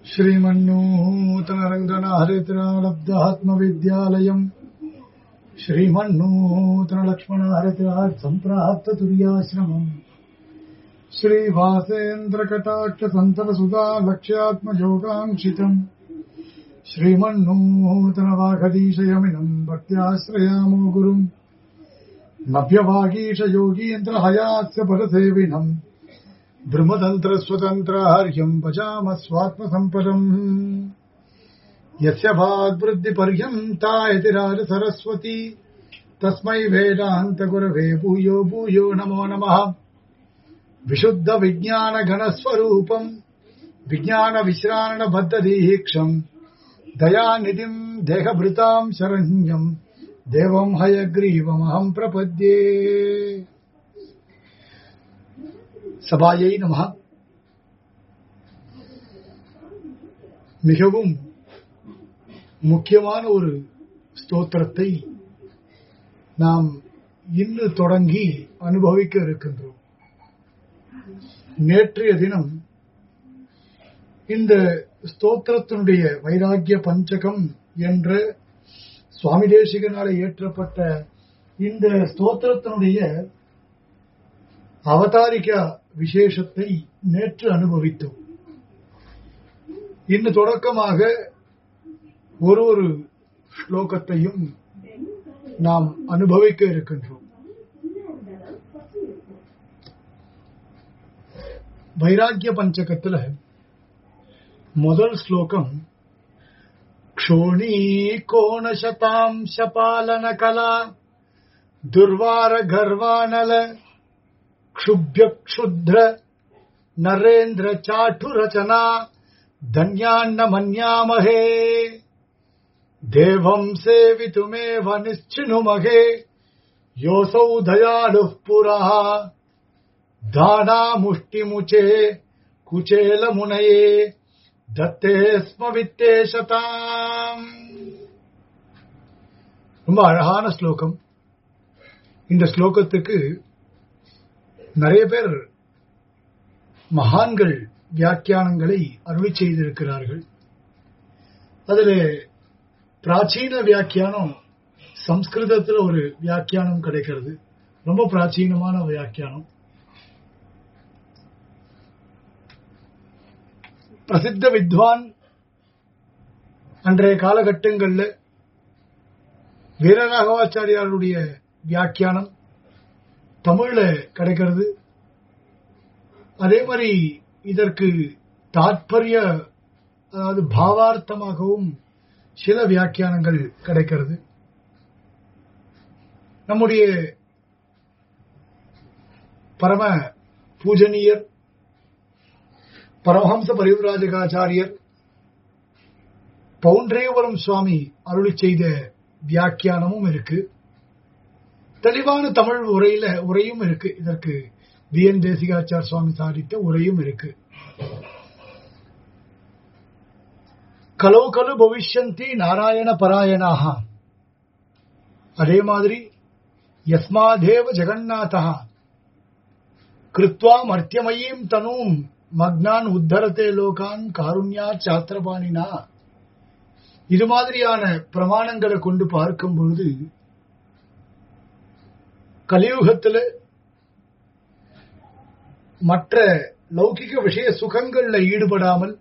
श्रीमन्नूतनरङ्गनाहरित्रालब्धात्मविद्यालयम् श्रीमन्नूतनलक्ष्मणहरित्रात् सम्प्राप्ततुर्याश्रमम् श्रीवासेन्द्रकटाक्षसन्ततसुधा लक्ष्यात्मयोगाङ्क्षितम् श्रीमन्नूतनवागदीशयमिनम् भक्त्याश्रयामो गुरुम् नव्यवागीशयोगीन्द्रहयास्य परसेविनम् ब्रह्मतन्त्रस्वतन्त्रार्यम् भजाम स्वात्मसम्पदम् यस्य भाग्वृद्धिपर्यन्ता इति राजसरस्वती तस्मै वेदान्तगुरवे भूयो भूयो नमो नमः विशुद्धविज्ञानघनस्वरूपम् विज्ञानविश्राणबद्धदीक्षम् दयानिधिम् देहभृताम् शरण्यम् देवम् हयग्रीवमहम् प्रपद्ये சபாயை நம மிகவும் முக்கியமான ஒரு ஸ்தோத்திரத்தை நாம் இன்று தொடங்கி அனுபவிக்க இருக்கின்றோம் நேற்றைய தினம் இந்த ஸ்தோத்திரத்தினுடைய வைராக்கிய பஞ்சகம் என்ற சுவாமி தேசிகனால இயற்றப்பட்ட இந்த ஸ்தோத்திரத்தினுடைய அவதாரிகா விசேஷத்தை நேற்று அனுபவித்தோம் இன்று தொடக்கமாக ஒரு ஒரு ஸ்லோகத்தையும் நாம் அனுபவிக்க இருக்கின்றோம் வைராக்கிய பஞ்சகத்துல முதல் ஸ்லோகம் க்ஷோணி கோணசதாம்ச பாலன கலா துர்வார கர்வானல क्षुभ्य क्षुद्र नरेन्द्र चाटु रचना धन्यान्न मन्यामहे देवम् सेवितुमेव निश्चिनुमहे योऽसौ दयालुः पुरः दानामुष्टिमुचे कुचेलमुनये தத்தே ஸ்ம வித்தேசதாம் ரொம்ப அழகான ஸ்லோகம் இந்த ஸ்லோகத்துக்கு நிறைய பேர் மகான்கள் வியாக்கியானங்களை அருளி செய்திருக்கிறார்கள் அதில் பிராச்சீன வியாக்கியானம் சம்ஸ்கிருதத்தில் ஒரு வியாக்கியானம் கிடைக்கிறது ரொம்ப பிராச்சீனமான வியாக்கியானம் பிரசித்த வித்வான் அன்றைய காலகட்டங்களில் வீரராகவாச்சாரியாருடைய வியாக்கியானம் தமிழ்ல கிடைக்கிறது அதே மாதிரி இதற்கு தாற்பரிய அதாவது பாவார்த்தமாகவும் சில வியாக்கியானங்கள் கிடைக்கிறது நம்முடைய பரம பூஜனீயர் பரமஹம்ச பரிவராஜகாச்சாரியர் பவுண்டரேவரம் சுவாமி அருளி செய்த வியாக்கியானமும் இருக்கு தெளிவான தமிழ் உரையில உரையும் இருக்கு இதற்கு வி என் தேசிகாச்சார் சுவாமி சாதித்த உரையும் இருக்கு கலோ கலு பவிஷ்யந்தி நாராயண பராயணாக அதே மாதிரி யஸ்மாதேவ ஜெகநாதா கிருத்வா மர்த்தியமயீம் தனூம் மக்னான் உத்தரத்தே லோகான் காருண்யா சாத்திரபாணினா இது மாதிரியான பிரமாணங்களை கொண்டு பார்க்கும் பொழுது கலியுகத்துல மற்ற லௌகிக விஷய சுகங்கள்ல ஈடுபடாமல்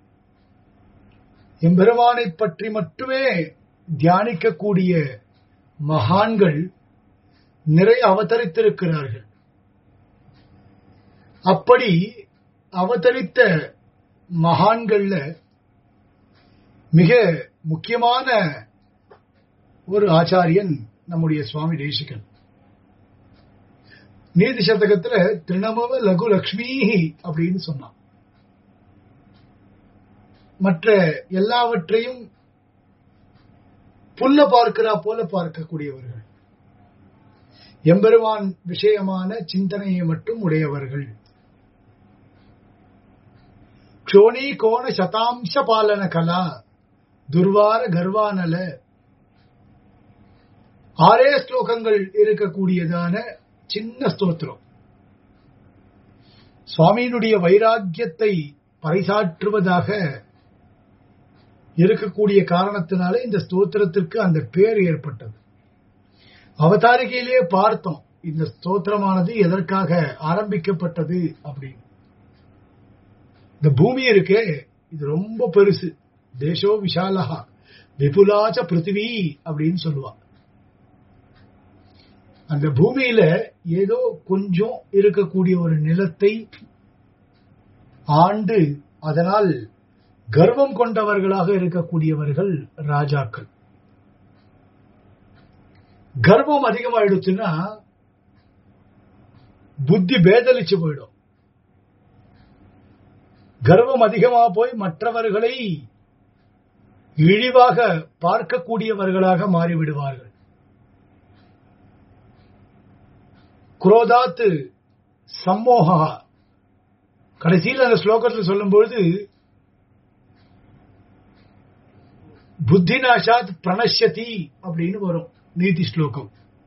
எம்பெருமானை பற்றி மட்டுமே தியானிக்கக்கூடிய மகான்கள் நிறைய அவதரித்திருக்கிறார்கள் அப்படி அவதரித்த மகான்கள்ல மிக முக்கியமான ஒரு ஆச்சாரியன் நம்முடைய சுவாமி தேசிகன் நீதி சதகத்துல திருணமவ லகு லக்ஷ்மி அப்படின்னு சொன்னான் மற்ற எல்லாவற்றையும் புல்ல பார்க்கிறா போல பார்க்கக்கூடியவர்கள் எம்பெருமான் விஷயமான சிந்தனையை மட்டும் உடையவர்கள் க்ஷோணி கோண சதாம்ச பாலன கலா துர்வார கர்வானல ஆறே ஸ்லோகங்கள் இருக்கக்கூடியதான சின்ன ஸ்தோத்திரம் சுவாமியினுடைய வைராக்கியத்தை பறைசாற்றுவதாக இருக்கக்கூடிய காரணத்தினாலே இந்த ஸ்தோத்திரத்திற்கு அந்த பேர் ஏற்பட்டது அவதாரிகையிலேயே பார்த்தோம் இந்த ஸ்தோத்திரமானது எதற்காக ஆரம்பிக்கப்பட்டது அப்படின்னு இந்த பூமி இருக்கே இது ரொம்ப பெருசு தேசோ விஷாலஹா விபுலாச்ச பிருத்திவி அப்படின்னு சொல்லுவா அந்த பூமியில ஏதோ கொஞ்சம் இருக்கக்கூடிய ஒரு நிலத்தை ஆண்டு அதனால் கர்வம் கொண்டவர்களாக இருக்கக்கூடியவர்கள் ராஜாக்கள் கர்வம் அதிகமாயிடுச்சுன்னா புத்தி பேதலிச்சு போயிடும் கர்வம் அதிகமா போய் மற்றவர்களை இழிவாக பார்க்கக்கூடியவர்களாக மாறிவிடுவார்கள் குரோதாத்து சம்மோகா கடைசியில் அந்த ஸ்லோகத்தில் சொல்லும்பொழுது புத்தி நாசாத் பிரணஷ்யதி அப்படின்னு வரும் நீதி ஸ்லோகம்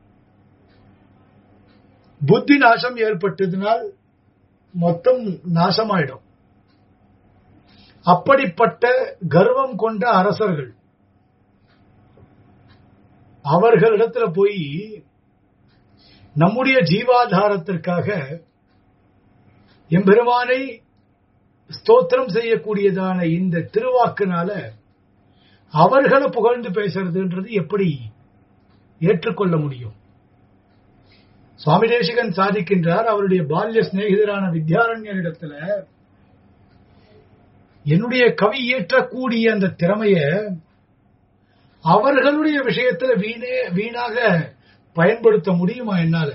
புத்தி நாசம் ஏற்பட்டதுனால் மொத்தம் நாசமாயிடும் அப்படிப்பட்ட கர்வம் கொண்ட அரசர்கள் அவர்களிடத்துல போய் நம்முடைய ஜீவாதாரத்திற்காக எம்பெருமானை ஸ்தோத்திரம் செய்யக்கூடியதான இந்த திருவாக்குனால அவர்களை புகழ்ந்து பேசுறதுன்றது எப்படி ஏற்றுக்கொள்ள முடியும் சுவாமி தேசிகன் சாதிக்கின்றார் அவருடைய பால்ய சிநேகிதரான வித்யாரண்யரிடத்துல என்னுடைய கவி இயற்றக்கூடிய அந்த திறமைய அவர்களுடைய விஷயத்துல வீணே வீணாக பயன்படுத்த முடியுமா என்னால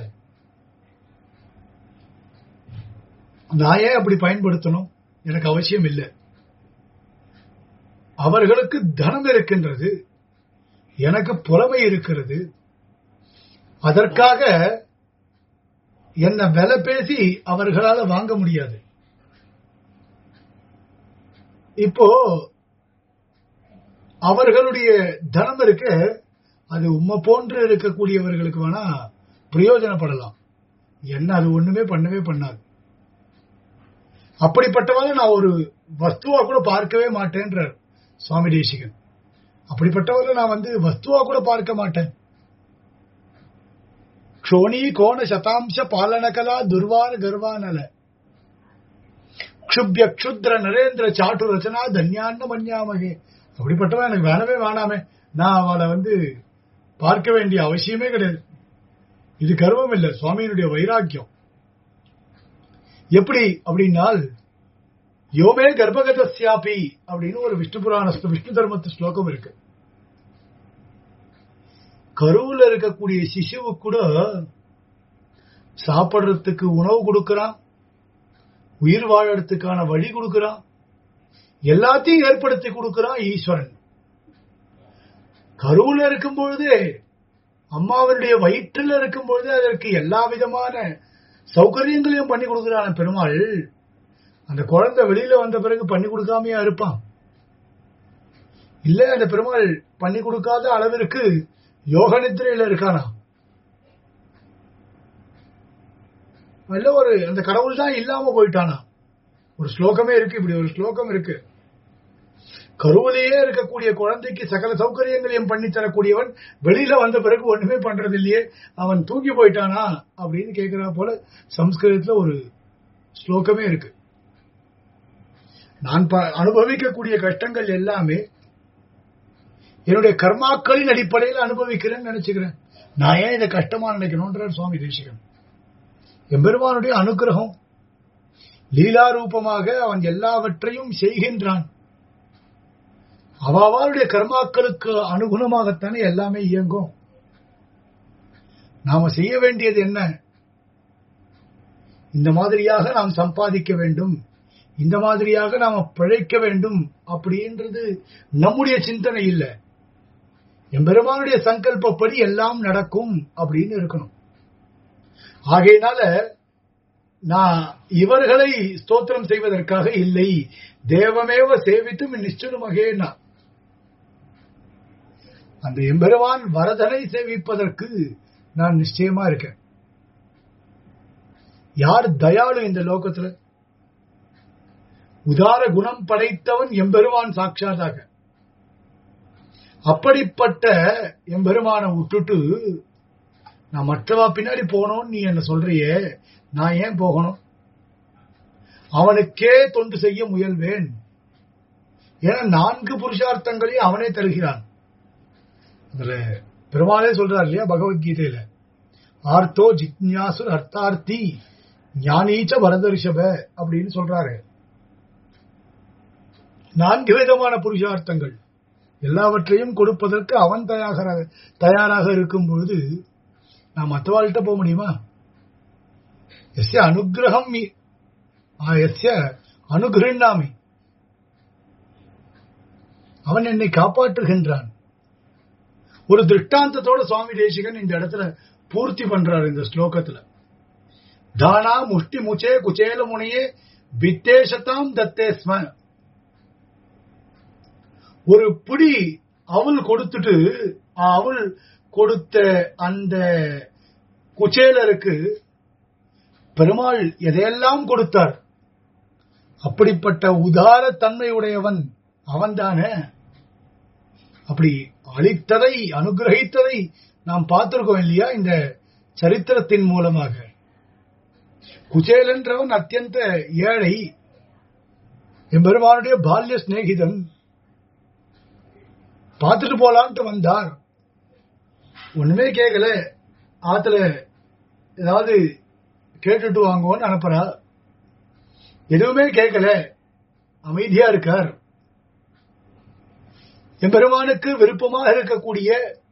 நான் ஏன் அப்படி பயன்படுத்தணும் எனக்கு அவசியம் இல்லை அவர்களுக்கு தனம் இருக்கின்றது எனக்கு புலமை இருக்கிறது அதற்காக என்ன விலை பேசி அவர்களால வாங்க முடியாது இப்போ அவர்களுடைய தனம் இருக்க அது உண்மை போன்று இருக்கக்கூடியவர்களுக்கு வேணா பிரயோஜனப்படலாம் என்ன அது ஒண்ணுமே பண்ணவே பண்ணாது அப்படிப்பட்டவரை நான் ஒரு வஸ்துவா கூட பார்க்கவே மாட்டேன்றார் சுவாமி தேசிகன் அப்படிப்பட்டவரை நான் வந்து வஸ்துவா கூட பார்க்க மாட்டேன் க்ஷோணி கோண சதாம்ச பாலனகலா துர்வான கர்வானல க்ஷுப்ய க்ஷுத்ர நரேந்திர சாட்டு ரச்சனா தன்யான்ன மன்யாமகே அப்படிப்பட்டவன் எனக்கு வேணவே வேணாமே நான் அவளை வந்து பார்க்க வேண்டிய அவசியமே கிடையாது இது கர்வம் இல்லை சுவாமியினுடைய வைராக்கியம் எப்படி அப்படின்னால் யோமே கர்ப்பகதஸ்யாபி அப்படின்னு ஒரு விஷ்ணு புராண விஷ்ணு தர்மத்து ஸ்லோகம் இருக்கு கருவுல இருக்கக்கூடிய சிசுவு கூட சாப்பிடுறதுக்கு உணவு கொடுக்கறான் உயிர் வாழறதுக்கான வழி கொடுக்கறான் எல்லாத்தையும் ஏற்படுத்தி கொடுக்கறான் ஈஸ்வரன் கருவுல இருக்கும் பொழுதே அம்மாவனுடைய வயிற்றில் இருக்கும் பொழுதே அதற்கு எல்லா விதமான சௌகரியங்களையும் பண்ணி கொடுக்கிறான பெருமாள் அந்த குழந்தை வெளியில வந்த பிறகு பண்ணி கொடுக்காமையா இருப்பான் இல்ல அந்த பெருமாள் பண்ணி கொடுக்காத அளவிற்கு யோக நித்திரையில இருக்கானா இல்ல ஒரு அந்த கடவுள் தான் இல்லாம போயிட்டானா ஒரு ஸ்லோகமே இருக்கு இப்படி ஒரு ஸ்லோகம் இருக்கு கருவிலேயே இருக்கக்கூடிய குழந்தைக்கு சகல சௌகரியங்களையும் பண்ணி தரக்கூடியவன் வெளியில வந்த பிறகு ஒண்ணுமே பண்றது இல்லையே அவன் தூங்கி போயிட்டானா அப்படின்னு கேட்கிறா போல சம்ஸ்கிருதத்துல ஒரு ஸ்லோகமே இருக்கு நான் அனுபவிக்கக்கூடிய கஷ்டங்கள் எல்லாமே என்னுடைய கர்மாக்களின் அடிப்படையில் அனுபவிக்கிறேன்னு நினைச்சுக்கிறேன் நான் ஏன் இதை கஷ்டமா நினைக்கணும்ன்றார் சுவாமி தேசிகன் எம்பெருமானுடைய அனுகிரகம் லீலா ரூபமாக அவன் எல்லாவற்றையும் செய்கின்றான் அவளுடைய கர்மாக்களுக்கு அனுகுணமாகத்தானே எல்லாமே இயங்கும் நாம செய்ய வேண்டியது என்ன இந்த மாதிரியாக நாம் சம்பாதிக்க வேண்டும் இந்த மாதிரியாக நாம பிழைக்க வேண்டும் அப்படின்றது நம்முடைய சிந்தனை இல்லை எம்பெருமானுடைய சங்கல்பப்படி எல்லாம் நடக்கும் அப்படின்னு இருக்கணும் ஆகையினால நான் இவர்களை ஸ்தோத்திரம் செய்வதற்காக இல்லை தேவமேவ சேவித்தும் நிச்சயமகேனா அந்த எம்பெருமான் வரதனை சேவிப்பதற்கு நான் நிச்சயமா இருக்கேன் யார் தயாளு இந்த லோகத்துல உதார குணம் படைத்தவன் எம்பெருமான் சாட்சாதாக அப்படிப்பட்ட எம்பெருமான விட்டுட்டு நான் மற்றவா பின்னாடி போகணும்னு நீ என்ன சொல்றியே நான் ஏன் போகணும் அவனுக்கே தொண்டு செய்ய முயல்வேன் ஏன்னா நான்கு புருஷார்த்தங்களையும் அவனே தருகிறான் அதுல பெருமாளே சொல்றார் இல்லையா பகவத்கீதையில ஆர்த்தோ ஜிக்ஞாசுர் அர்த்தார்த்தி ஞானீச்ச வரதரிஷப அப்படின்னு சொல்றாரு நான்கு விதமான புருஷார்த்தங்கள் எல்லாவற்றையும் கொடுப்பதற்கு அவன் தயாராக தயாராக இருக்கும் பொழுது நான் மற்றவாள்கிட்ட போக முடியுமா எஸ்ய அனுகிரகம் மீ- ஆ, எஸ்ய அனுகிரண்ணாமி அவன் என்னை காப்பாற்றுகின்றான் ஒரு திருஷ்டாந்தத்தோட சுவாமி தேசிகன் இந்த இடத்துல பூர்த்தி பண்றார் இந்த ஸ்லோகத்துல தானா முஷ்டி முச்சே குச்சேல முனையே வித்தேசத்தாம் தத்தே ஸ்ம ஒரு புடி அவள் கொடுத்துட்டு அவள் கொடுத்த அந்த குச்சேலருக்கு பெருமாள் எதையெல்லாம் கொடுத்தார் அப்படிப்பட்ட உதார தன்மையுடையவன் அவன்தானே அப்படி அளித்ததை அனுகிரகித்ததை நாம் பார்த்திருக்கோம் இல்லையா இந்த சரித்திரத்தின் மூலமாக குச்சேலன்றவன் அத்தியந்த ஏழை எம்பெருமானுடைய பால்ய சிநேகிதன் பார்த்துட்டு போலான்ட்டு வந்தார் ஒண்ணுமே கேட்கல ஆத்துல ஏதாவது கேட்டுட்டு வாங்குவோன்னு அனுப்புறா எதுவுமே கேட்கல அமைதியா இருக்கார் எம்பெருமானுக்கு விருப்பமாக இருக்கக்கூடிய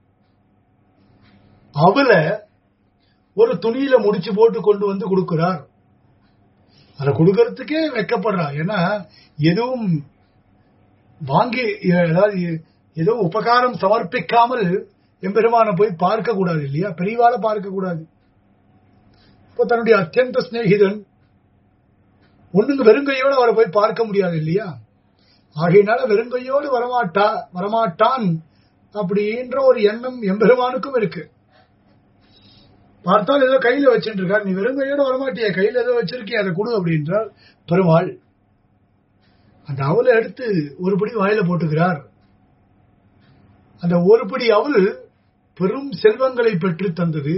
அவல ஒரு துணியில முடிச்சு போட்டு கொண்டு வந்து கொடுக்கிறார் அதை கொடுக்கறதுக்கே வெக்கப்படுறா ஏன்னா எதுவும் வாங்கி அதாவது எதுவும் உபகாரம் சமர்ப்பிக்காமல் எம்பெருமானை போய் பார்க்க கூடாது இல்லையா பெரியவாளை பார்க்க கூடாது இப்போ தன்னுடைய அத்தியந்த சிநேகிதன் ஒண்ணுங்க வெறுங்கையோட அவரை போய் பார்க்க முடியாது இல்லையா ஆகையினால வெறுங்கையோடு வரமாட்டா வரமாட்டான் அப்படின்ற ஒரு எண்ணம் எம்பெருமானுக்கும் இருக்கு பார்த்தால் ஏதோ கையில வச்சுட்டு இருக்கார் நீ வெறுங்கையோட வரமாட்டிய கையில ஏதோ வச்சிருக்கிய அதை கொடு அப்படின்றார் பெருமாள் அந்த அவலை எடுத்து ஒரு படி வாயில போட்டுக்கிறார் அந்த ஒரு படி அவள் பெரும் செல்வங்களை பெற்று தந்தது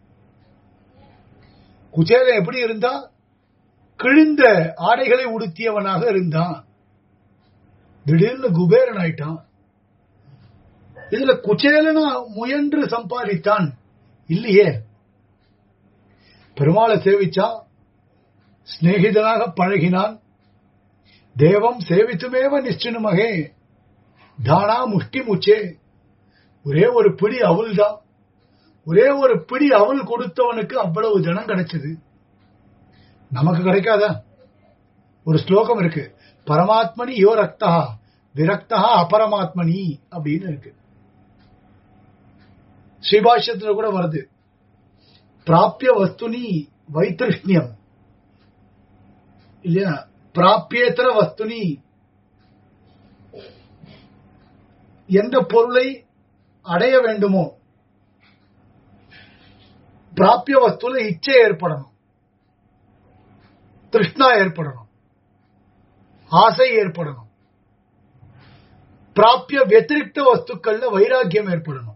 குச்சேலன் எப்படி இருந்தா கிழிந்த ஆடைகளை உடுத்தியவனாக இருந்தான் திடீர்னு குபேரன் ஆயிட்டான் இதுல குச்சேலனா முயன்று சம்பாதித்தான் இல்லையே பெருமாளை சேவிச்சான் சிநேகிதனாக பழகினான் தேவம் சேவித்துமேவ நிச்சினுமகே தானா முஷ்டி முச்சே ஒரே ஒரு பிடி அவள் தான் ஒரே ஒரு பிடி அவள் கொடுத்தவனுக்கு அவ்வளவு ஜனம் கிடைச்சது நமக்கு கிடைக்காதா ஒரு ஸ்லோகம் இருக்கு பரமாத்மனி யோ ரக்தா விரக்தா அபரமாத்மனி அப்படின்னு இருக்கு ஸ்ரீபாஷ்யத்துல கூட வருது பிராப்பிய வஸ்துனி வைத்திருஷ்ணியம் இல்லையா பிராப்பியேத்தர வஸ்துனி எந்த பொருளை அடைய வேண்டுமோ பிராப்பிய வஸ்துல இச்சை ஏற்படணும் திருஷ்ணா ஏற்படணும் ஆசை ஏற்படணும் பிராப்பிய வத்திரிக்த வஸ்துக்கள்ல வைராக்கியம் ஏற்படணும்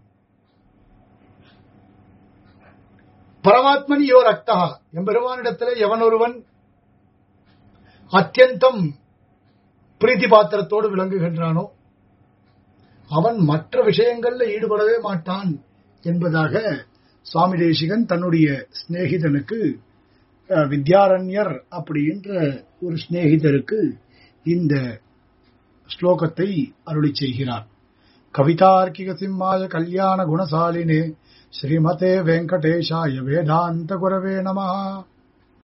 பரமாத்மனி யோ ரக்தா எம்பெருமானிடத்தில் எவன் ஒருவன் அத்தியந்தம் பிரீத்தி பாத்திரத்தோடு விளங்குகின்றானோ அவன் மற்ற விஷயங்கள்ல ஈடுபடவே மாட்டான் என்பதாக சுவாமி தேசிகன் தன்னுடைய சிநேகிதனுக்கு அஹ், வித்யாரண்யர் அப்படின்ற ஒரு சிநேகிதருக்கு இந்த ஸ்லோகத்தை அருளி செய்கிறார் கவிதார்க்கிக சிம்மாய கல்யாண குணசாலினே ஸ்ரீமதே வெங்கடேஷாய வேதாந்த குரவே நமஹ